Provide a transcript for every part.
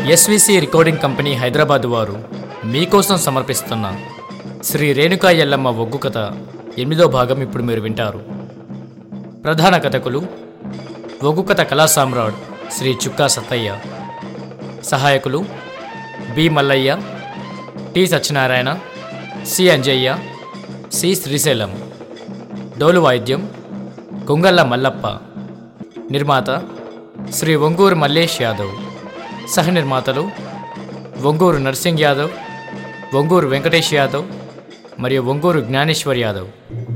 SVC recording company Hyderabad వారు మీకోసం సమర్పిస్తున్న శ్రీ రేణుకా ఎల్లమ్మ ఒగ్గు కథ ఎనిమిదో భాగం ఇప్పుడు మీరు వింటారు ప్రధాన కథకులు ఒగ్గు కథ కళా సామ్రాట్ శ్రీ చుక్కా సత్తయ్య సహాయకులు B Mallaiah T Satyanarayana C Anjaiah C Srisailam డోలు వాయిద్యం కొంగళ్ళ మల్లప్ప నిర్మాత శ్రీ ఒంగూరు మల్లేష్ యాదవ్ సహ నిర్మాతలు ఒంగూరు నర్సింగ్ యాదవ్ ఒంగూరు వెంకటేష్ యాదవ్ మరియు ఒంగూరు జ్ఞానేశ్వర్ యాదవ్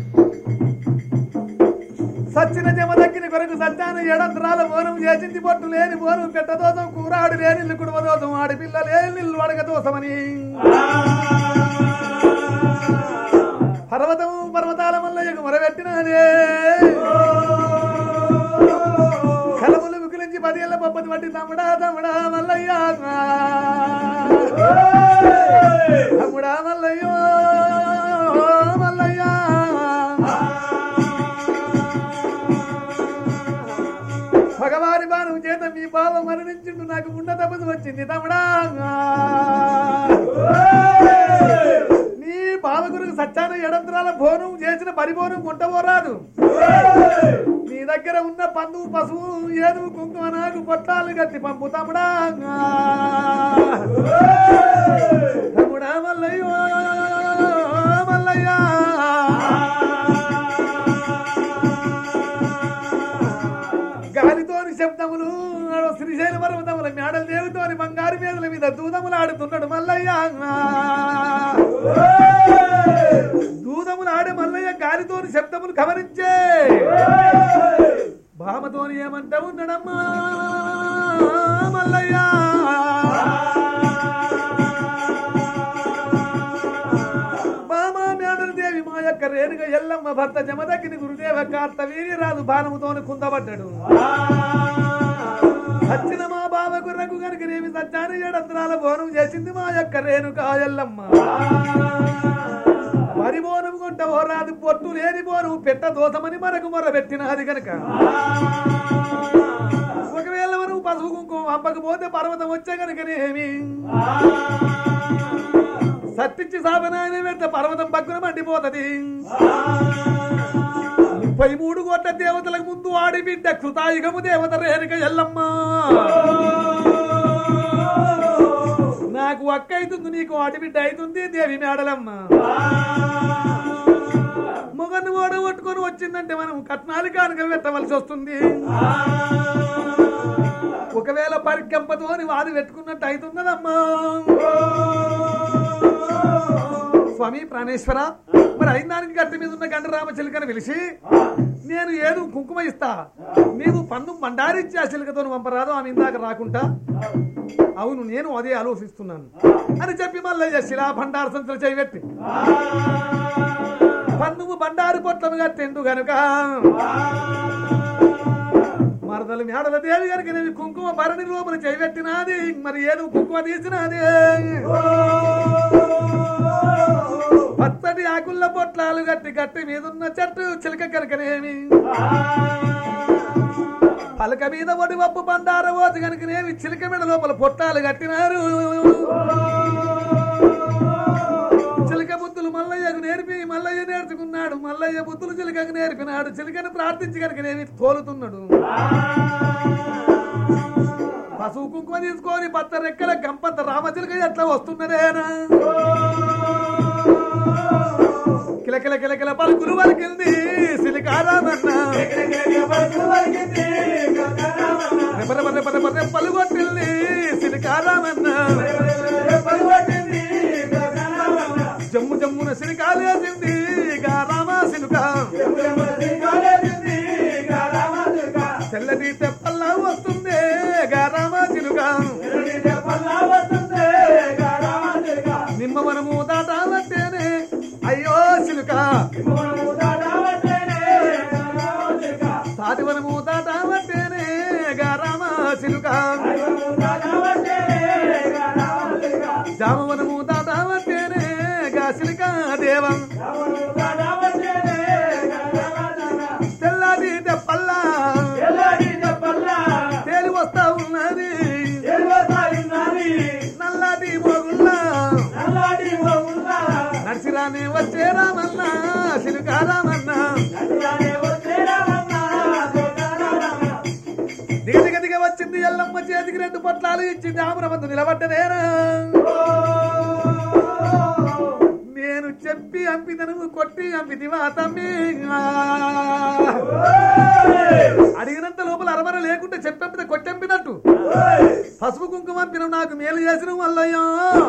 సచ్చిన జమ దక్కిన కొరకు సత్యాన ఎడంతరాల బోనం చేసింది పొట్టు లేని బోనం పెట్ట దోసం కూరాడు లేని కుటుంబ దోసం ఆడపిల్ల లేని నిల్లు అడగ దోసమని పర్వతం పర్వతాల మల్లయ్యకు మొరబెట్టినదే కలములు వికులించి పదేళ్ల పప్పది పట్టి తమ్ముడా తమ్ముడా మల్లయ్య తమ్ముడా మల్లయ్యో మల్లయ్య భగవాని బాణం చేత మీ బావ మరణించిండు నాకు గుండె తపసు వచ్చింది తమ్ముడా నీ బావ గురికి సత్యాన ఎడంతరాల భోనం చేసిన పరిభోనం కొంటపోరాదు నీ దగ్గర ఉన్న పందు పశువు ఏనుగు కుంకుమ నాకు పొట్టాలు కట్టి పంపు తమ్ముడా తమ్ముడా మల్లయ్యో మల్లయ్యా గాలితోని శబ్దములు శ్రీశైల పర్వతముల మేడల దేవుతోని బంగారు మేదల మీద దూదములు ఆడుతున్నాడు మల్లయ్య దూదములు ఆడే మల్లయ్య గాలితోని శబ్దములు గమనించే భామతోని ఏమంటా ఉన్నాడమ్మా మల్లయ్య బామా మేడల దేవి మా యొక్క రేణుగా ఎల్లమ్మ భర్త జమదగ్గిని గురుదేవ కార్త వీర్యరాజు బాణముతోని కుందబడ్డాడు వచ్చిన మా బావకు రఘు గనుక నేమి సత్యాన్ని ఏడంతరాల బోనం చేసింది మా యొక్క రేణుకా ఎల్లమ్మ మరి బోనం కొంట ఓరాది పొట్టు లేని బోనం పెట్ట దోసమని మనకు మొర పెట్టినది గనక ఒకవేళ మనం పసుపు కుంకుమ పంపకపోతే పర్వతం వచ్చే గనుకనేమి సత్తించి సాబనాయన వెంట పర్వతం పక్కన మండిపోతది ముప్పై మూడు కోట్ల దేవతలకు ముందు ఆడి బిడ్డ కృతాయుగము దేవత రేణుక ఎల్లమ్మ నాకు అక్క అవుతుంది నీకు ఆడి బిడ్డ అవుతుంది దేవి మేడలమ్మ మొగను ఓడ కొట్టుకొని వచ్చిందంటే మనం కట్నాలు కానుక పెట్టవలసి వస్తుంది ఒకవేళ పరికంపతోని వాది పెట్టుకున్నట్టు అవుతున్నదమ్మా స్వామి ప్రాణేశ్వర మరి అయినానికి గట్టి మీద ఉన్న గంట రామచిలుకని పిలిచి నేను ఏదో కుంకుమ ఇస్తా నీవు పన్ను బండారిచ్చి ఆ చిలుకతో పంపరాదు ఆమె ఇందాక రాకుండా అవును నేను అదే ఆలోచిస్తున్నాను అని చెప్పి మల్లయ్య శిలా భండార సంచులు చేయబెట్టి పన్నుము బండారు పొట్లను కట్టెండు గనుక మరదలు మేడల దేవి కనుక నేను కుంకుమ భరణి రూపలు చేయబెట్టినాది మరి ఏదో కుంకుమ తీసినాది పచ్చటి ఆకుల్ల పొట్లాలు గట్టి గట్టి మీదున్న చెట్టు చిలక కనుకనేమి పలక మీద ఒడి వప్పు బండార ఓతి కనుకనేమి చిలక మీద లోపల పొట్టాలు కట్టినారు చిలక బుద్ధులు మల్లయ్యకు నేర్పి మల్లయ్య నేర్చుకున్నాడు మల్లయ్య బుద్ధులు చిలకకు నేర్పినాడు చిలకను ప్రార్థించి కనుకనేమి తోలుతున్నాడు పశువు కుంకుమ తీసుకొని పచ్చ రెక్కల గంపంత రామచిలక ఎట్లా వస్తున్నదేనా కిలకిల కిలకిల పలుకులు వలికింది సిలికారామన్న రెపరె రెపరె రెపరె పలుగొట్టింది సిలికారామన్న జమ్ము జమ్మున సిలికాలేసింది గారామ సిలుక తెల్లటి తెప్పల్లా వస్తుంది గారామ చిలుక నిమ్మవనము దాటాలంటేనే అయ్యో చిలుక తాటివనము దాటాలంటేనే గారామ చిలుక జామవనము దాటాలంటేనే గా సిలిక దేవం వచ్చే రామన్నా చిలుక రామన్నా దిగ దిగ వచ్చింది ఎల్లమ్మ చేతికి రెండు పొట్లాలు ఇచ్చింది ఆమరమందు నిలబడ్డనేనా నేను చెప్పి అంపిదను కొట్టి అంపిదివా తమ్మి అడిగినంత లోపల అరవర లేకుంటే చెప్పంపిద కొట్టంపినట్టు పసుపు కుంకుమ అంపిన నాకు మేలు చేసిన వల్లయ్యా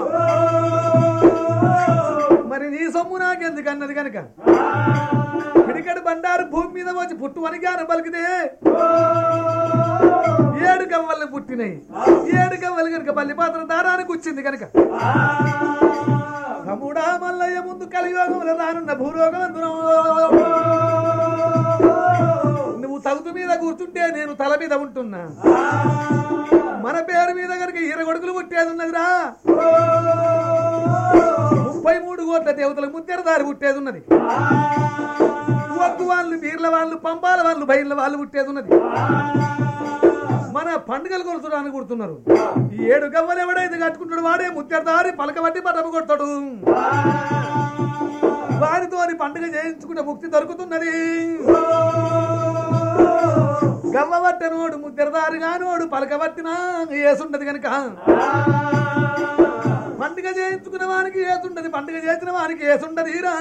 మరి నీ సొమ్ము నాకెందుకు అన్నది కనుక పిడికడు బండారు భూమి మీద వచ్చి పుట్టు వనిగాన పలికితే ఏడు గవ్వలు పుట్టినాయి ఏడు గవ్వలు కనుక పల్లి పాత్ర దారానికి వచ్చింది కనుక తమ్ముడా మల్లయ్య ముందు కలియోగంలో రానున్న భూరోగం నువ్వు తగుతు మీద కూర్చుంటే నేను తల మీద ఉంటున్నా మన పేరు మీద కనుక ఈర కొడుకులు పుట్టేది ఉన్నదిరా ముప్పై మూడు కోట్ల దేవతలకు ముత్తెర దారి పుట్టేది ఉన్నది ఒగ్గు వాళ్ళు బీర్ల వాళ్ళు పంపాల వాళ్ళు బయళ్ళ వాళ్ళు పుట్టేది ఉన్నది మన పండుగలు కొలుచడానికి కుడుతున్నారు ఈ ఏడు గవ్వలు ఎవడైతే కట్టుకుంటాడు వాడే ముత్తెరదారి పలకబట్టి పటము కొడతాడు వారితో పండుగ చేయించుకుంటే ముక్తి దొరుకుతున్నది గవ్వ పట్టనోడు ముద్దెరదారి కానోడు పలకబట్టినా ఏసుంటది కనుక పండుగ చేయించుకున్న వానికి ఏసుంటది పండుగ చేసిన వానికి ఏసుంటది రా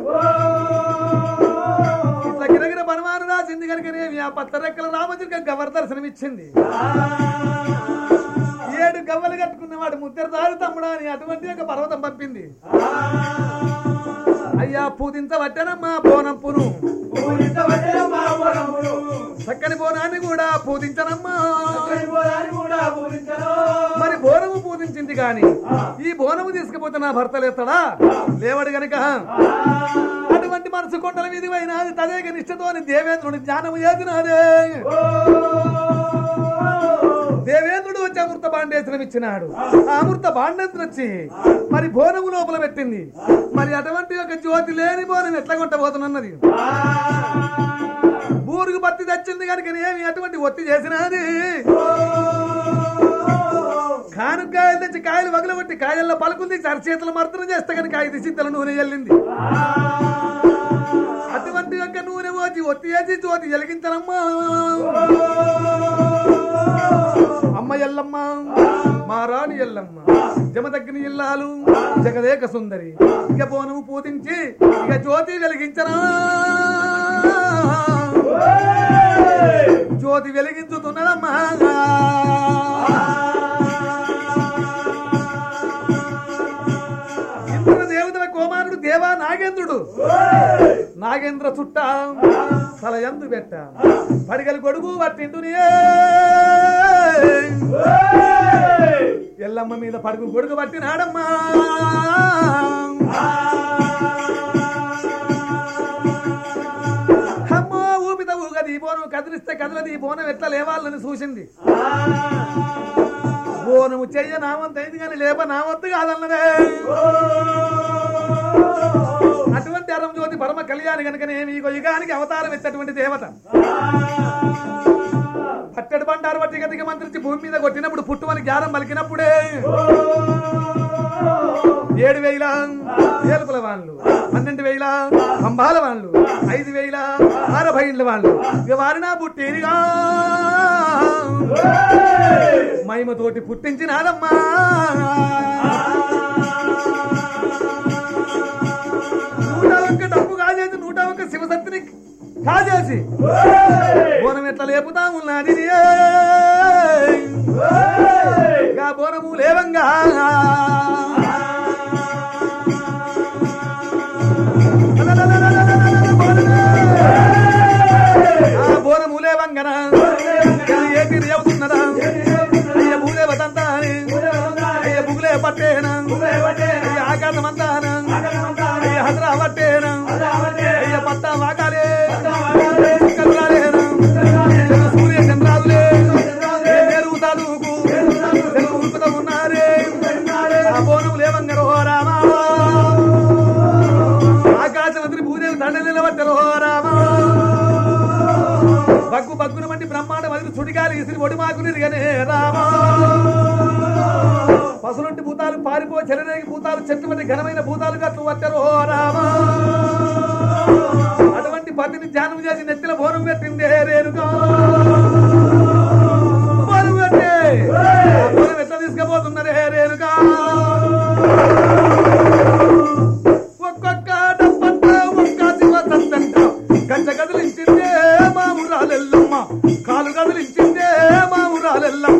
ఇట్లా గిరగిర బనవాను రాసింది కనుకనేమి ఆ పత్త రెక్కల రామచిలుక గవర్ దర్శనం ఇచ్చింది ఏడు గవ్వలు కట్టుకున్నవాడు ముద్దెరదారు తమ్ముడా అని అటువంటి ఒక పర్వతం పంపింది అయ్యా పూజించవట్టనమ్మా బోనంపును చక్కని బోనాన్ని కూడా పూజించనమ్మా మరి బోనము పూజించింది గాని ఈ బోనము తీసుకుపోతే నా భర్త లేస్తాడా లేవడు గనుక అటువంటి మనసు కొండల మీద అయినాది తదేక నిష్ఠతో దేవేంద్రుని ధ్యానము చేసినాడే దేవేంద్రుడు వచ్చి అమృత బాండేశ్వరం ఇచ్చినాడు ఆ అమృత బాండేశ్వరం వచ్చి మరి బోనము లోపల పెట్టింది మరి అటువంటి ఒక జ్యోతి లేని బోనం ఎట్లా కొట్టబోతున్నది బూరుగు పత్తి తెచ్చింది కనుక ఏమి అటువంటి ఒత్తి చేసినది కానుకాయలు తెచ్చి కాయలు వగలబట్టి కాయల్లో పలుకుంది చేతులు మర్దన చేస్తే కనుక ఐదు సిద్ధల నూనె వెళ్ళింది అటువంటి యొక్క నూనె పోచి ఒత్తి వేసి జ్యోతి వెలిగించనమ్మా అమ్మ ఎల్లమ్మ మా రాణి ఎల్లమ్మ జమదగ్ని ఇల్లాలు జగదేక సుందరి ఇక బోనము పూజించి ఇక జ్యోతి వెలిగించరా జ్యోతి వెలిగించుతున్నదమ్మా ఇంద్ర దేవతల కుమారుడు దేవా నాగేంద్రుడు నాగేంద్ర చుట్ట తల ఎందు పెట్ట పడిగలు గొడుగు పట్టిండునే ఎల్లమ్మ మీద పడుగు గొడుగు పట్టినాడమ్మా అమ్మో ఊపిత ఊగది ఈ బోనం కదిలిస్తే కదలది ఈ బోనం ఎట్లా లేవాలని చూసింది బోనము చెయ్య నామంతైంది కానీ లేప నామంతు కాదన్నదే అటువంటి అరం జ్యోతి పరమ కళ్యాణి కనుకనే మీకు యుగానికి అవతారం ఎత్తటువంటి దేవత పట్టడి బండారు బట్టి గతికి మంత్రించి భూమి మీద కొట్టినప్పుడు పుట్టుమని జ్ఞానం పలికినప్పుడే ఏడు వేల ఏలుపుల వాళ్ళు పన్నెండు వేల అంబాల వాళ్ళు ఐదు వేల అరవై ఇళ్ళ వాళ్ళు ఇక వారినా పుట్టేనిగా మహిమతోటి పుట్టించినాదమ్మా నూట ఒక్క డబ్బు కాజేసి నూట ఒక్క శివశక్తిని కాజేసి బోనం ఎట్లా లేపుతా ఉన్నది గా బోనము లేవంగా ఆ బోనము లేవంగన ఏపీ అవుతున్నదా అయ్య భూలే వదంతాని అయ్య బుగులే పట్టేనా అయ్య ఆకాశం అంతానా అయ్య హద్రా పట్టేనా అయ్య పత్తా వాకాలే కరుణాలేనా జన సూర్య చంద్రాలులే ఏ మెరుగు చదువుకు తెలుగు ఉరుకుతా ఉన్నారే ఆ బోనము లేవంగరో రామా ఆకాశమంత్రి భూదేవి దండ నిలబట్టరో రామా బగ్గు బగ్గున వంటి బ్రహ్మాండ మదిలి చుడిగాలి ఇసిరి ఒడి మాకుని రామా పసులుంటి భూతాలు పారిపో చెలరేగి భూతాలు చెట్టు వంటి ఘనమైన భూతాలు గట్లు వచ్చారు ఓ రామ అటువంటి పతిని ధ్యానం చేసి నెత్తిన బోనం పెట్టిందే రేణుగా బోనం పెట్టే ఆ బోనం ఎట్లా తీసుకుపోతున్నారే రేణుగా ఒక్కొక్క డబ్బంట ఒక్క శివ సత్తంట గంట కదిలించిందే మా ఊరాలెల్లమ్మ కాలు కదిలించిందే మా ఊరాలెల్లమ్మ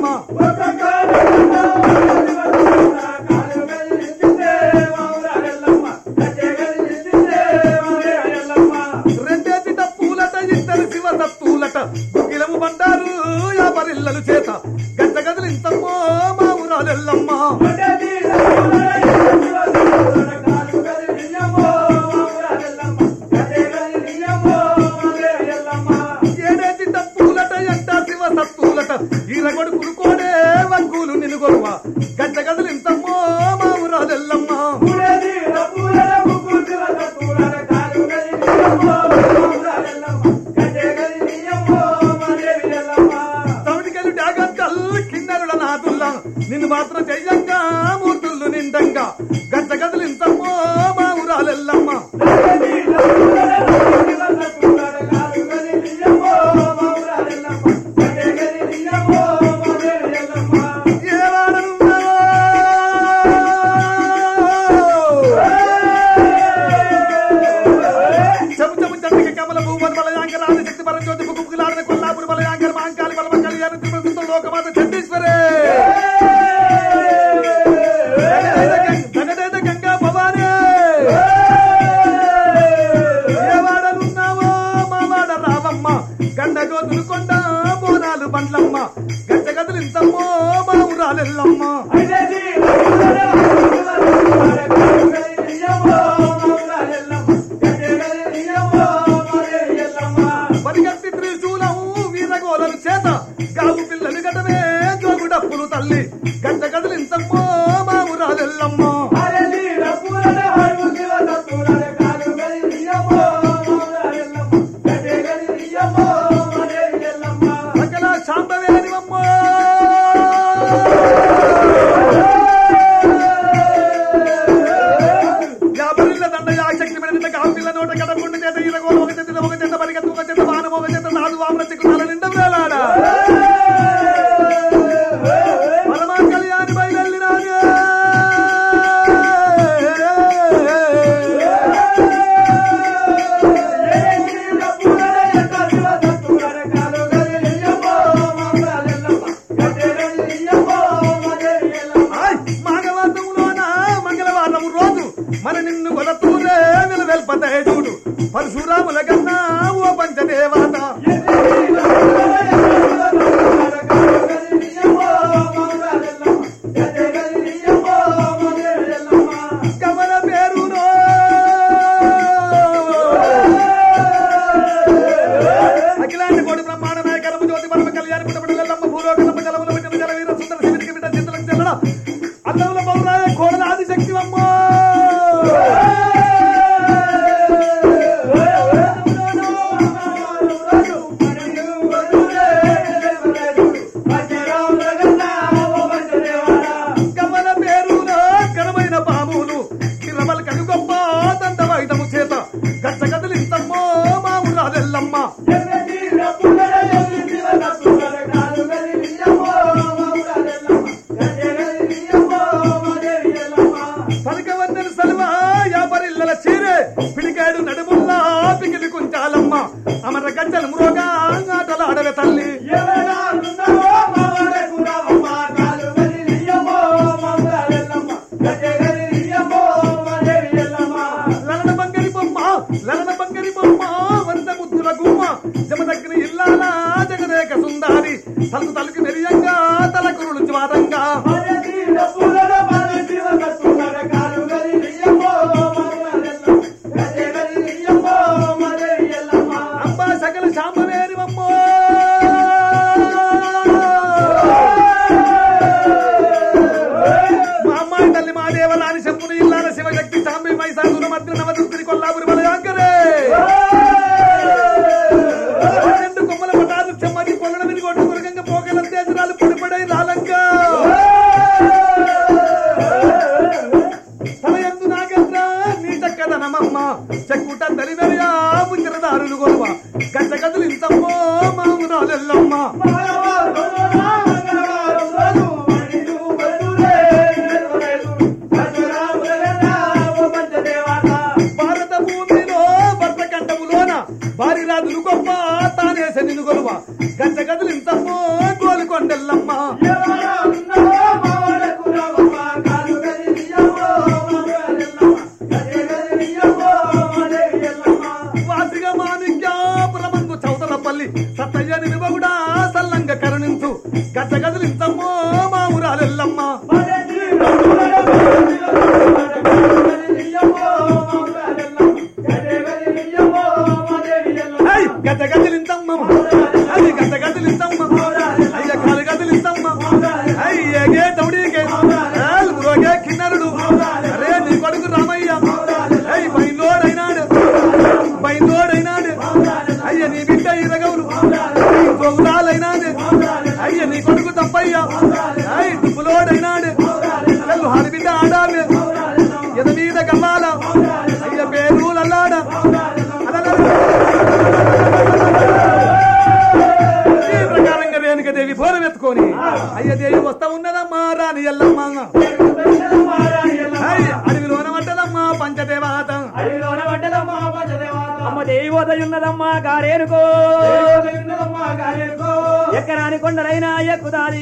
రెండేసి పూలట ఇద్దరు శివ సత్తులట గుగిలము బండారు యాపరిల్లలు చేత గంట కదిలించమ్మో మా ఊరాలెల్లమ్మ ఏడేసి పూలట ఎంట శివ సత్తులట ఈరగొడు కురుకోడే వంగులు నిన్ను గొడవ గంట కదిలించమ్మో మా ఊరాలెల్లమ్మ తమిడికెళ్ళి డాగంటల్ కిన్నెరుల నాదుల్లా నిన్ను మాత్రం చెయ్యంగా మూతుళ్ళు నిండంగా గంట కదిలించమ్మో మా ఊరాలెల్లమ్మ ఏ వాడనున్నావో? చెపు చెపు చంద్రిక కమల భూమన్ బలయాంకర ఆది శక్తి పరం జ్యోతి కుకులాడిన కొల్లాపురి బలయాంకర మాంకాళి బలమ కళ్యాణ త్రిపుర లోకమాత చండీశ్వరే జగదేత గంగా భవానీ ఏ వాడనున్నావో మా వాడ రావమ్మ గండ గోతులు కొండ బోనాలు బండ్లమ్మ గంట గదిలింతమ్మో మా ఊరాలెల్లమ్మ పరిగెత్తి త్రిశూలం వీరగోళలు చేత గావు పిల్లలు గటమే జోగుడప్పులు తల్లి గంట గదిలింతమ్మో మా ఊరాలెల్లమ్మ సకల శాంతవేనివమ్మ యాభరిల్ల దండ యా శక్తి మెడిన కాపిల్ల నోట కడపుండి చేత ఈరగోలు ఒక చేత ఒక చేత పరిగెత్తు ఒక చేత బాణం ఒక చేత నాలుగు వామన చిక్కుతాల నిండా వేలాడ పరమా కళ్యాణి బయలునాడే ఆయ్ మాఘవాతములోన మంగళవారము రోజు మన నిన్ను కొలతూరే నిలవెల్పతాయి చూడు పరశురాముల కన్నా ఓ పంచదేవత కమల పేరునో అఖిలాంటి కోటి బ్రహ్మాండ నాయకరము జ్యోతి పరమ కళ్యాణ పుట్టపడలమ్మ భూలోకలమ్మ జలముల పెట్టిన జల వీర సుందర శివుడికి బిడ్డ చింతలకు చెల్లడ అల్లముల పౌరాయ కోడల ఆది శక్తివమ్మ కమల పేరులో ఘనమైన పాములు కిరమల కను గొప్ప దండ వైదము చేత గచ్చ కదిలింతమ్మో మా ఊరాలెల్లమ్మ పలకవన్నెల సలువ యాపరిల్లల చీరే పిడికాడు నడుముల్లా పికిలి కుంచాలమ్మ అమర గజ్జల మృగా ఆటలాడవే తల్లి లలన బంగరి బొమ్మ లలన బంగరి బొమ్మ వంద ముద్దుల గుమ్మ జమదగ్గిన ఇల్లాల జగదేక సుందారి తలకు తలకు మెరియంగా తలకురులు జ్వారంగా అంబా సకల శాంబవేరి గచ్చ కదిలించమ్మో మామురాలెల్లమ్మ భారత భూమిలో భర్త కంఠములోన భారీ రాజులు గొప్ప తానేస నిన్ను గొలువ గచ్చ కదిలించమ్మో గోలుకొండెల్లమ్మ వాసిగా మాణిక్యాపురమందు చౌతలపల్లి సత్తయ్య నిలువగుడా సల్లంగ కరుణించు గచ్చ కదిలించమ్మో మామురాలెల్లమ్మ ఏయ్, గచ్చ కదిలించమ్మ అది గచ్చ కదిలించమ్మ అయ్య కాలు కదిలించమ్మ అయ్యగే తౌడీకే ఏల్ మురోగే కిన్నరుడు అరే నీ కొడుకు రామయ్య అయ్యి బయలోడైనాడు బయలోడైనాడు అయ్య నీ బిడ్డ ఇరగవులు గౌరాలైనాడు అయ్య నీ కొడుకు తప్పయ్య అయ్యి దుబ్బులోడైనాడు చెల్లు హాడి బిడ్డ ఆడాలి ఎద మీద గమ్మాల అయ్య పేరు అల్లాడ ఈ ప్రకారంగా రేణుక దేవి భోరం ఎత్తుకొని అయ్య దేవి వస్తా ఉన్నదమ్మా రాని ఎల్లమ్మ అయ్య అడవిలోన పడ్డదమ్మా పంచదేవాత అమ్మ దేవోదయున్నదమ్మా గారేనుకో ఎక్కరాని కొండలైనా ఎక్కుదాది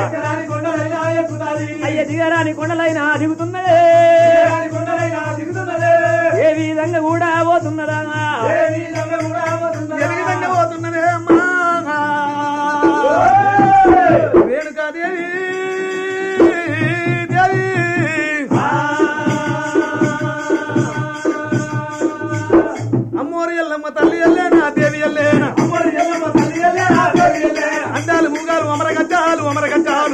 అయ్య దిగరాని కొండలైనా దిగుతున్నదే ఏ విధంగా కూడా పోతున్నదా ఏ విధంగా పోతున్నదే అమ్మా రేణుకాదేవి దేవి అమ్మోరి ఎల్లమ్మ తల్లి ఎల్లేనా దేవి ఎల్లేనా అందాలు మూగాలు అమర గజ్జాలు అమర గజ్జాలు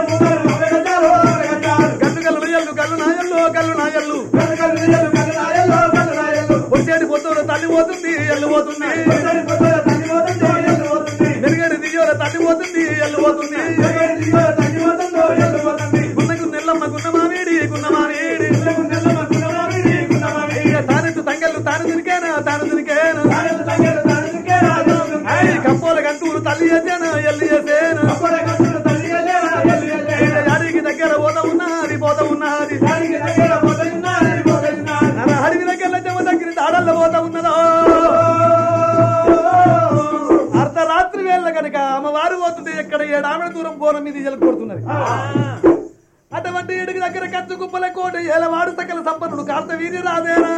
గల్లు గల్లు ఎల్లు గల్లు నాయల్లు గల్లు నాయల్లు వచ్చేటి పొద్దున తల్లి పోతుంది ఎల్లు పోతుంది మెరుగేడు దియ్యోల తల్లి పోతుంది ఎల్లు పోతుంది గున్నకు నెల్లమ్మ గున్న మావేడి గున్న మావేడి తానెత్తు తంగళ్ళు తాను తిరికేనా తాను తిరికేనా ఐ కంపోల గంటూరు తల్లి చేసేనా ఎల్లు చేసేనా అడిగి దగ్గర పోత ఉన్నది పోత ఉన్నది నర అడవి దగ్గర జమ దగ్గర దాడల్లో పోత ఉన్నదో అర్ధరాత్రి వేళ కనుక అమ్మవారు పోతుంటే ఎక్కడ ఏడామెడ దూరం బోనం మీద జలుపు కొడుతున్నది అటువంటి ఇడికి దగ్గర కచ్చు కుప్పల కోట ఏలవాడు సకల సంపన్నుడు కార్తవీర్య రాదేనా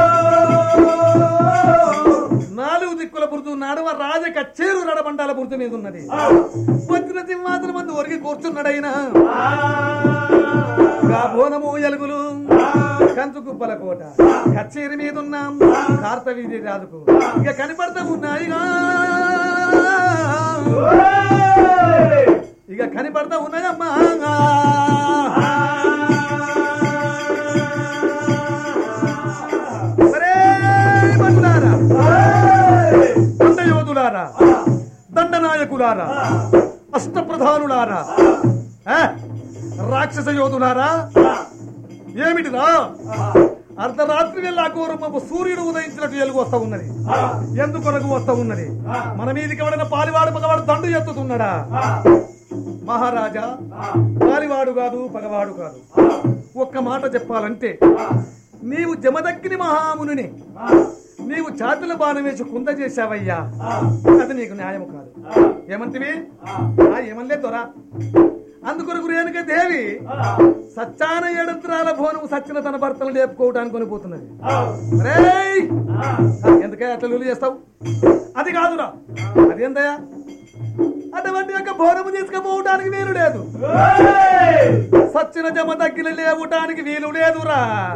నాలుగు దిక్కుల బుర్దు నడవ రాజ కచ్చేరు నడబండాల బుర్దు మీద ఉన్నది వచ్చిన సింహాసనం మంది ఒరిగి కూర్చున్నాడైనా గా బోనము ఎలుగులు కంచు కుప్పల కోట కచ్చేరి మీద ఉన్నాం కార్తవీర్య రాజుకు ఇక కనపడతా ఉన్నాయిగా ఇక కనపడతా ఉన్నాయమ్మా ఒరేయ్ బంటులారా, దండయోధులారా దండనాయకులారా అష్టప్రధానులారా ఆ, రాక్షస యోధులారా ఏమిటిరా అర్ధరాత్రి వెళ్ళి అఘోరమ్మ సూర్యుడు ఉదయించినట్టు ఎలుగు వస్తా ఉన్నది ఎందుకొరకు వస్తా ఉన్నది మన మీదికి ఎవడైనా పాలివాడు పగవాడు దండు ఎత్తుతున్నాడా మహారాజా పాలివాడు కాదు పగవాడు కాదు ఒక్క మాట చెప్పాలంటే నీవు జమదగ్ని మహాముని నీవు చాతుల బాణం వేసి కుంద చేశావయ్యా అది నీకు న్యాయం కాదు ఏమంటివి ఆ ఏమనలే దొరా అందుకొరకు రేణుక దేవి సచ్చాన ఏడంత్రాల భోనం సచ్చిన తన భర్తను లేపుకోవడానికి కొనిపోతున్నది రేయ్! ఎందుకే అట్లా లూలు చేస్తావు అది కాదురా అదేందయ్యా అటువంటి యొక్క భోనము తీసుకుపోవటానికి వీలు లేదు సచ్చిన జమ తగ్గిన లేవటానికి వీలు లేదురా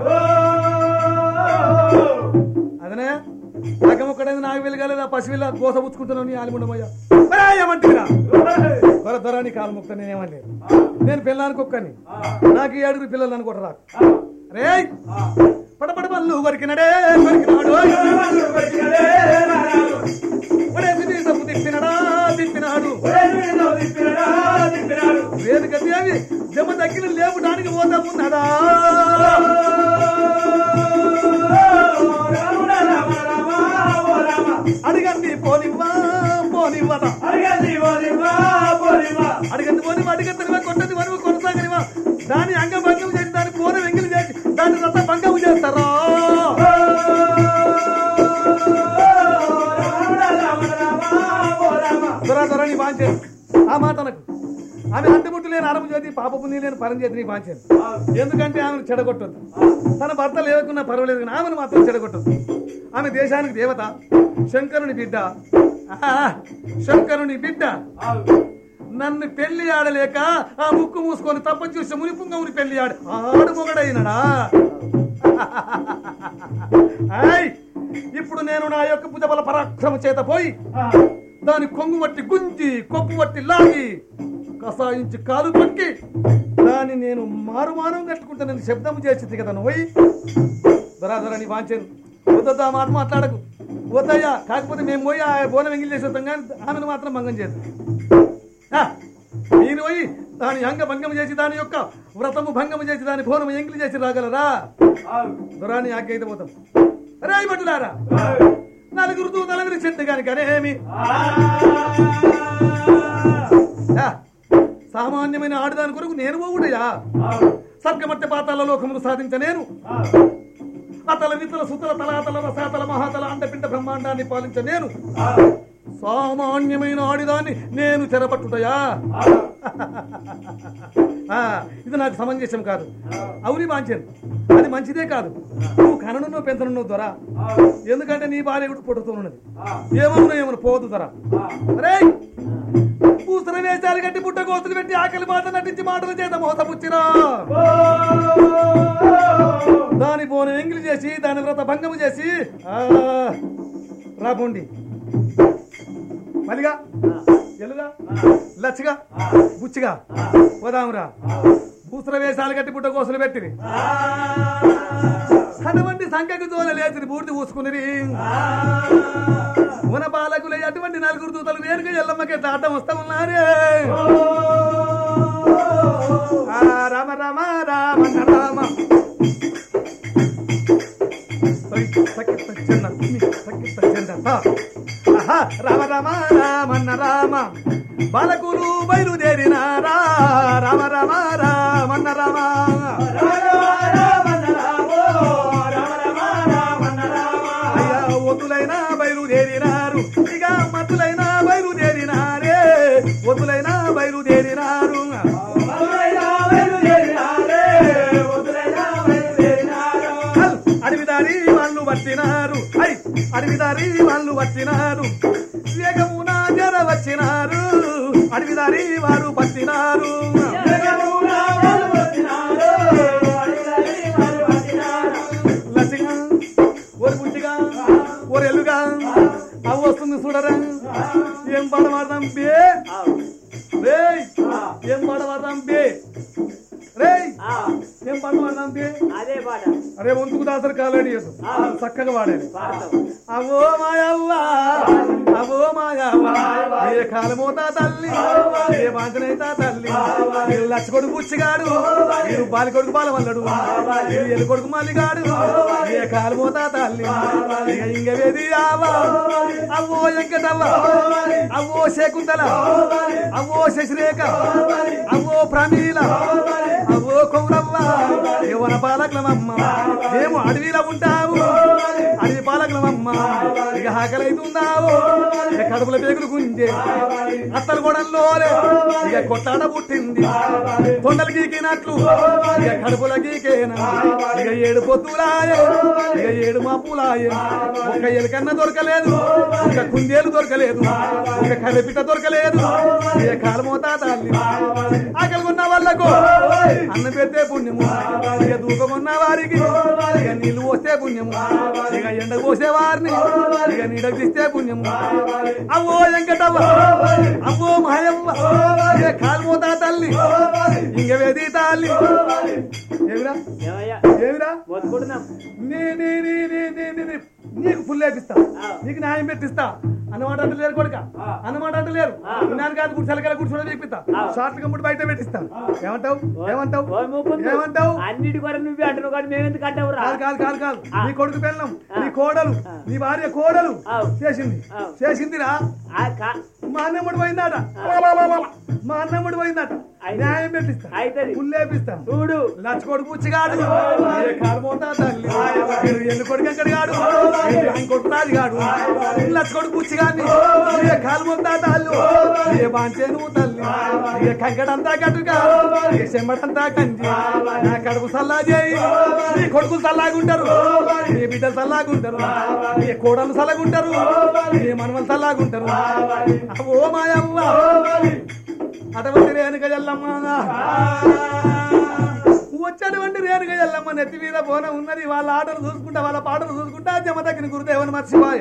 అదనే నాగముక్కడేది నాకు వెలగలేదా పసివిల్ల కోస పుచ్చుకుంటున్నావు నీ ఆలిముండమయ్యా ఏమంటున్నా కొర ధరాని కాలు ముక్త నేనేమంటే నేను పిల్లానికి ఒక్కని నాకు ఈ ఏడుగురు పిల్లలు అనుకోట రాకు రే పడపడ పళ్ళు కొరికినడే కొరికినాడు ఒడేసి తీసపు తిప్పినడా తిప్పినాడు వేదిక దేవి జమ తగ్గిన లేపడానికి పోతా ఉన్నాడా అడిగండి పోనివ్వా పోనివ్వదా అడిగంది పోనివ్వా, పోనివ్వా. అడిగంది పోనివ్వ అడిగంతనివా కొట్టది వరువు కొనసాగనివా దాని అంగభంగం చేసి దాని పూర వెంగిలి చేసి దాని రథ భంగం చేస్తారా దొరా దొరా నీ బాంచాను ఆ మాట నాకు ఆమె అంటుముట్టు లేని అరము చేతి పాప పుణ్యం లేని పరం చేతి నీ బాంచాను ఎందుకంటే ఆమెను చెడగొట్టొద్దు తన భర్త లేకున్నా పర్వాలేదు కానీ ఆమెను మాత్రం చెడగొట్టొద్దు ఆమె దేశానికి దేవత శంకరుని బిడ్డ ఆ, శంకరుని బిడ్డ నన్ను పెళ్లి ఆడలేక ఆ ముక్కు మూసుకొని తప్ప చూసి మునిపుంగముని పెళ్లి ఆడు ఆడు మొగడైనడా ఆయ్ ఇప్పుడు నేను నా యొక్క భుజబల పరాక్రమ చేత పోయి దాని కొంగు వట్టి గుంజి కొప్పు వట్టి లాగి కసాయించి కాలు తొక్కి దాన్ని నేను మారుమానం కట్టుకుంటానని శబ్దం చేసింది కదా నువ్వు దొరా నీ వాంచాను వద్దొద్దు ఆ మాట మాట్లాడకు వద్దయ్యా కాకపోతే మేము పోయి ఆ బోనం ఎంగిల్ చేసేస్తాం కానీ ఆమెను మాత్రం భంగం చేద్దాం ఆ, మీరు పోయి దాని అంగ భంగం చేసి దాని యొక్క వ్రతము భంగం చేసి దాని భోనము ఎంగిలి చేసి రాగలరా దొరాని ఆజ్ఞ అయితే పోతాం రాయి భటులారా నలుగురు దూతలవిరి చెట్టు కాని కనేమి ఆ, సామాన్యమైన ఆడదాని కొరకు నేను పోవుడయా సర్గమట్ట పాతాల లోకమును సాధించ నేను అతల వితల సుతల తలాతల రసాతల మహాతల అండపిండ బ్రహ్మాండాన్ని పాలించ నేను సామాన్యమైన ఆడిదాన్ని నేను చెరపట్టుటయా ఆ, ఇది నాకు సమంజసం కాదు అవుని వాంచాను అది మంచిదే కాదు నువ్వు కననున్నో పెంచనున్నో దొర ఎందుకంటే నీ భార్య కూడా పుట్టుతున్నది ఏమవునో ఏమను పోదు దొర అరే పూసర వేషాలు కట్టి పుట్ట కోతులు పెట్టి ఆకలి మాట నటించి మాటల చేత మోసపుచ్చిరా దాని బోన ఎంగిలి చేసి దాని వ్రత భంగము చేసి ఆ, రాపోండి మలిగా ఎలుగా లచ్చగా బుచ్చిగా పోదామురా పూసర వేషాలు కట్టి పుట్ట కోసలు పెట్టిరి అటువంటి సంఖ్యకు దోల లేచిరి బూడిది పూసుకుని మన బాలకులే అటువంటి నలుగురు దూతలు నేరుగా ఎల్లమ్మకి ఎట్లా అడ్డం వస్తా ఉన్నారే ఆ, రామ రామ రామ రామ సై, సకిత చెన్న, ని, సకిత చెన్న, హా. ఆహా, రామ రామ రామన్న రామ బాలకులు బయలుదేరినారా రామ రామ రామన్న రామ అయ్యా ఒతులైన బయలుదేరినారు ఇక మతులైన బయలుదేరినారే ఒతులైన బయలుదేరినారు హల్, అడవిదారి వాళ్ళు వచ్చినారు ఐ అడవిదారి వాళ్ళు వచ్చినారు వేగమున జర వచ్చినారు అడవిదారి వారు పట్టినారు లసిగా ఓరి బుచ్చిగా ఓరి ఎల్లుగా అవి వస్తుంది చూడరా ఏం పాట పాడదాం బే రేయ్ ఏం పాట పాడదాం బే రేయ్ ఏం పాట పాడదాం బే అదే పాట అరే వంతుకు దాసరి కాలేడి చక్కగా వాడాలి పాడతాం అవో మాయవ్వ అవో మాయవ్వ ఏ కాలమోతా తల్లి ఏ వాంచనైతా తల్లి వీరు లచ్చ కొడుకు బుచ్చిగాడు వీరు బాలి కొడుకు బాలవల్లడు వీరు ఎలు కొడుకు మల్లిగాడు ఏ కాలమోతా తల్లి ఇక ఇంగవేది ఆవా అవో వెంకటవ్వ అవో శకుంతల అవో శశిరేఖ అవో ప్రమీల అవో కౌరవ్వ యువన పాలకులమమ్మ మేము అడవిలో ఉంటాము అడవి పాలకులమమ్మ ఇక ఆకలైతున్నావు ఇక కడుపుల పేగులు గుంజే అత్తలు గొడల్లోలే ఇక కొట్టాడ పుట్టింది తొండలు గీకినట్లు ఇక కడుపుల గీకేనా ఇక ఏడు పొత్తులాయే ఇక ఏడు మాపులాయే ఒక ఎలుకన్న దొరకలేదు ఒక కుందేలు దొరకలేదు ఒక కరిపిట దొరకలేదు ఇక కాలమోతా తల్లి ఆకలి ఉన్న వాళ్ళకు అన్నం పెడితే పుణ్యము ఇక దూకమున్న వారికి ఇక నీళ్లు పోస్తే పుణ్యము ఇక ఎండ పోసే వారిని ఇక నీడకు తీస్తే పుణ్యము అవ్వో వెంకటవ్వ అవ్వో మాయవ్వ ఇక కాలుమోతా తల్లి ఇంక వేది తల్లి ఏమిరా ఏమయ్యా ఏమిరా మొత్తుకుంటున్నాం నీ నీ నీ నీ నీ నీ నీ నీకు ఫుల్ వేపిస్తా నీకు న్యాయం పెట్టిస్తా అన్నమాట అంటే లేరు కొడుక అన్నమాట అంటే లేరు నేను కాదు కూర్చో సెలకల కూర్చోని చూపిస్తా షార్ట్ కమ్ముడు బయట పెట్టిస్తా ఏమంటావు ఏమంటావు ఓ ముకుందు, ఏమంటావు అన్నిటి కూడా నువ్వే అంటున్నావు కానీ మేము ఎందుకు అంటావురా కాదు కాదు కాదు కాదు నీ కొడుకు పెళ్ళం నీ కోడలు నీ భార్య కోడలు ఆవ్. చేసింది ఆవ్. చేసిందిరా ఆ కా- మా అన్నమ్ముడు పోయిందట మా అన్నమ్ముడు పోయిందట అయితే- న్యాయం పెట్టిస్తా అయితది. పుల్లేపిస్తా చూడు లచ్చకోడు పుచ్చిగాడు ఏ కారుమోతా తల్లి వీడు ఎల్లు కొడుకు ఎక్కడి గాడు కొడుకు రాజు గాడు లచ్చకోడు పుచ్చిగాని ఏ కాలుమోతా తాళ్ళు ఏ బాంచేను తల్లి ఏ కంకడంతా కట్టుగా ఏ చెమ్మడంతా కంది నా కడుపు సల్లా చేయి నీ కొడుకులు సల్లాగుంటారు నీ బిడ్డలు సల్లాగుంటారు నీ కోడలు సల్లగుంటారు నీ మనవలు సల్లాగుంటారు ఓ మాయవ్వ అటువంటి రేణుక ఎల్లమ్మ వచ్చేటువంటి రేణుక ఎల్లమ్మ నెత్తి మీద బోనం ఉన్నది వాళ్ళ ఆటలు చూసుకుంటా వాళ్ళ పాటలు చూసుకుంటా జమ తగ్గిన గురుదేవని మర్చిపోయే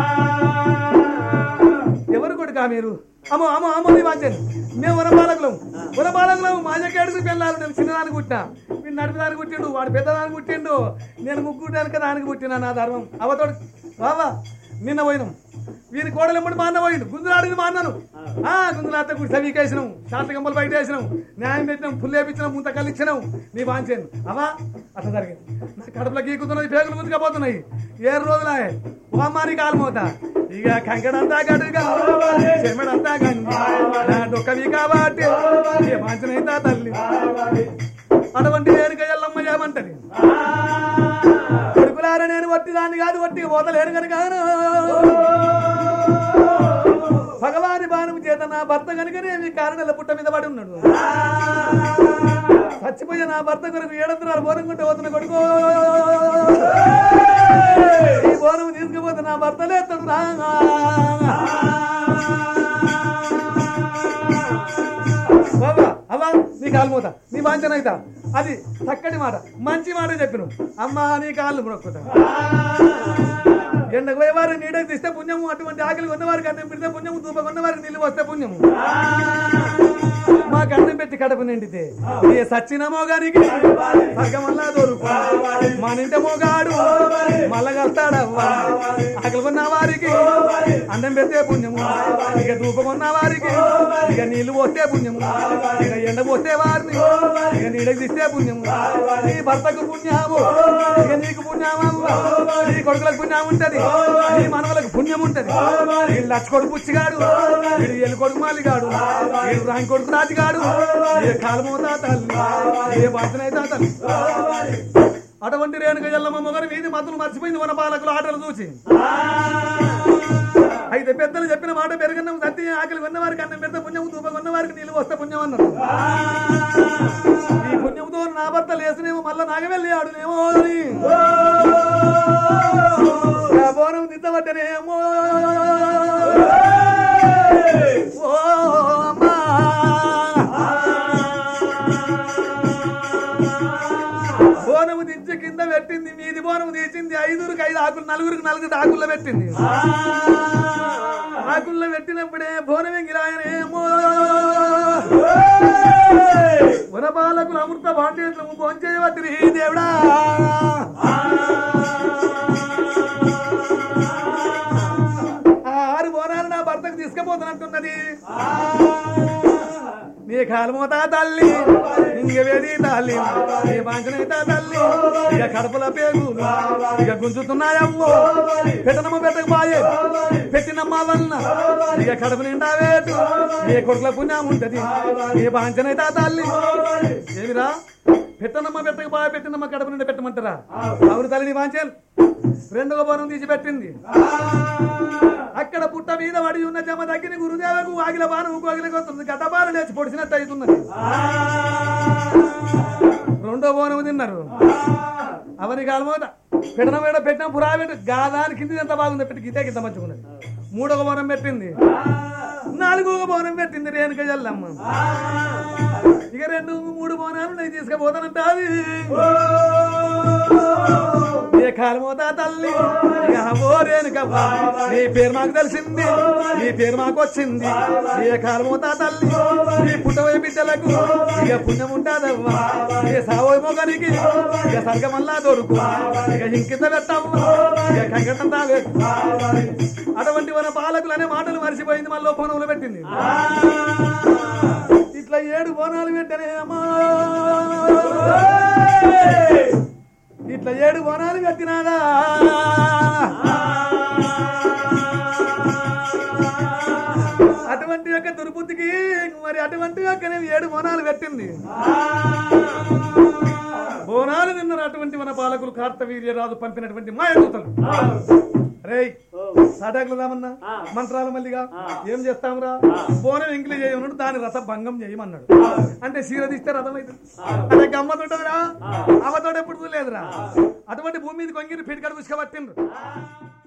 ఎవరు కొడుకా మీరు అమ్మో అమ్మో అమ్మో నీ వాంచండి మేము వనపాలకులం వనపాలకులం మా ఎక్కడికి వెళ్ళాలి నేను చిన్నదానికి పుట్టినా వీడు నడిపిదానికి పుట్టిండు వాడు పెద్దదానికి పుట్టిండు నేను ముగ్గురు వెనక దానికి పుట్టినా నా ధర్మం అవతోడు బావా నిన్న పోయినాం వీని కోడలు ఎమ్మడి మా అన్న పోయిండు గుంజులాడింది మా అన్నను ఆ గుంజులాడితే కూడా సవీకేసినాం శాంత గంపలు బయట వేసినాం న్యాయం పెట్టినాం పుల్లు వేపించినాం ముంత కలిచ్చినాం నీ వాంచాను అవా అట్లా జరిగింది నా కడుపులో గీకుతున్నాయి పేగులు ముందుకపోతున్నాయి ఏడు రోజులాయే ఓమ్మారి కాలమోత ఇక కంకడంతా గడుగా చెమ్మడంతా గండి నా డొక్కవి కాబట్టి ఏ వాంచనైతా తల్లి అటువంటి ఏనుక ఎల్లమ్మ ఏమంటది కొడుకులారా నేను వట్టి దాన్ని కాదు వట్టి పోతలేను కనుక భగవాని బాణం చేత నా భర్త కనుకనే మీ కారణాల పుట్ట మీద పడి ఉన్నాడు చచ్చిపోయే నా భర్త కొరకు ఏడంతరాలు బోనం కొంటే పోతున్న కొడుకు ఈ బోనం తీసుకుపోతే నా భర్త లేస్తాడు రా బాబా అవ్వా నీ కాలు మూత నీ వాంఛన అయితా అది చక్కటి మాట మంచి మాట చెప్పిన అమ్మా నీ కాళ్ళు మొక్కుతా ఎండకు పోయేవారు నీడకు తీస్తే పుణ్యము అటువంటి ఆకలి ఉన్నవారికి అన్నం పెడితే పుణ్యము దూప ఉన్నవారికి నీళ్ళు వస్తే పుణ్యము మా అన్నం పెట్టి కడప నిండితే ఏ సచ్చిన మోగానికి సగమల్లా దొరుకు మా నింట మోగాడు మల్లగస్తాడవ్వా ఆకలి ఉన్న వారికి అన్నం పెడితే పుణ్యము ఇక ధూపం ఉన్న వారికి ఇక నీళ్లు పోస్తే పుణ్యము ఇక ఎండ పోస్తే వారిని ఇక నీడకు తీస్తే పుణ్యము నీ భర్తకు పుణ్యము ఇక నీకు పుణ్యము నీ కొడుకులకు పుణ్యం ఉంటది నీ మనవలకు పుణ్యం ఉంటది వీళ్ళు లచ్చ కొడుకు పుచ్చిగాడు వీడు ఎల్లు కొడుకు మాలిగాడు వీడు రాంగి కొడుకు రాజుగాడు ఏ కాలమోతా తల్లి ఏ భర్తనైతా తల్లి అటువంటి రేణుక ఎల్లమ్మ మొగరు వీధి మతులు మర్చిపోయింది మన పాలకులు ఆటలు చూసి అయితే పెద్దలు చెప్పిన మాట పెరగన్నం సత్య ఆకలి కొన్న వారికి అన్నం పెడితే పుణ్యం దూప కొన్న వారికి నీళ్ళు వస్తే పుణ్యం అన్నారు ఈ పుణ్యంతో నా భర్త లేసినేమో మళ్ళా నాగవెళ్ళి ఆడునేమో అని ఆ బోనం దిద్దబట్టనేమో ఓ అమ్మా బోనము దించి కింద పెట్టింది మీది బోనము తీసింది ఐదుగురికి ఐదు ఆకులు నలుగురికి నలుగురు ఆకుల్లో పెట్టింది ఆకుల్లో పెట్టినప్పుడే బోనం ఎంగిరాయనేమో వనపాలకులు అమృత భాండేశ్వరము భోంచేయవద్ది దేవుడా ఆ ఆరు బోనాలు నా భర్తకు తీసుకుపోతున్నట్టున్నది నీ కాలమోతా తల్లి ఇంగవేది తల్లి నీ పంచనైతా తల్లి ఇక కడపల పేగు ఇక గుంజుతున్నాయమ్మో పెట్టనమ్మ పెట్టకపోయే పెట్టినమ్మ వలన ఇక కడుపు నిండా వేటు నీ కొడుకుల పుణ్యం ఉంటది నీ పంచనైతా తల్లి ఏమిరా పెట్టనమ్మ పెట్టకపోయే పెట్టినమ్మ కడుపు నిండా పెట్టమంటారా అవును తల్లి నీ వాంచాలు రెండవ బోనం తీసి పెట్టింది అక్కడ పుట్ట మీద పడి ఉన్న జమ దగ్గర గురుదేవకు వాగిల బాణం కోగిలకి వస్తుంది గడ్డబాల లేచి పొడిచినట్టు అవుతున్నది రెండో బోనం తిన్నారు అవని కాలమోత పెట్టిన వేడ పెట్టిన పురా పెట్టు గాదాని కింది ఎంత బాగుంది పెట్టి గీతే కింద మంచుకున్నది మూడవ బోనం పెట్టింది నాలుగవ బోనం పెట్టింది రేణుక జల్లమ్మ ఇక రెండు మూడు బోనాలు నేను తీసుకుపోతానంట అది ఏ కాలమోతా తల్లి ఇక ఓ రేణుకవ్వ నీ పేరు మాకు తెలిసింది నీ పేరు మాకు వచ్చింది ఏ కాలమోతా తల్లి నీ పుట్టవే బిడ్డలకు ఇక పుణ్యం ఉంటాదవ్వా ఇక సావోయ్ మొగనికి ఇక సర్గమల్లా దొరుకు ఇక ఇంకింత పెట్టావు ఇక కంకటం తావే అటువంటి మన పాలకులు అనే మాటలు మర్చిపోయింది మళ్ళీ బోనంలో పెట్టింది ఇట్లా ఏడు బోనాలు పెట్టనే అమ్మా ఇట్లా ఏడు బోనాలు పెట్టినాదా అటువంటి యొక్క దుర్బుద్ధికి మరి అటువంటి యొక్క నేను ఏడు బోనాలు పెట్టింది బోనాలు తిన్నారు అటువంటి మన పాలకులు కార్తవీర్యరాజు పంపినటువంటి మాయదూతలు రేయ్ సాటాకులు రామన్నా మంత్రాలు మల్లిగా ఏం చేస్తాంరా బోనం ఎంకిలి చేయమన్నాడు దాని రథ భంగం చేయమన్నాడు అంటే సీర తీస్తే రథం అవుతుంది అంటే గమ్మతోటరా అమ్మతోట ఎప్పుడు లేదురా అటువంటి భూమి మీద కొంగిరి పిడికడు పుసుక పట్టిండ్రు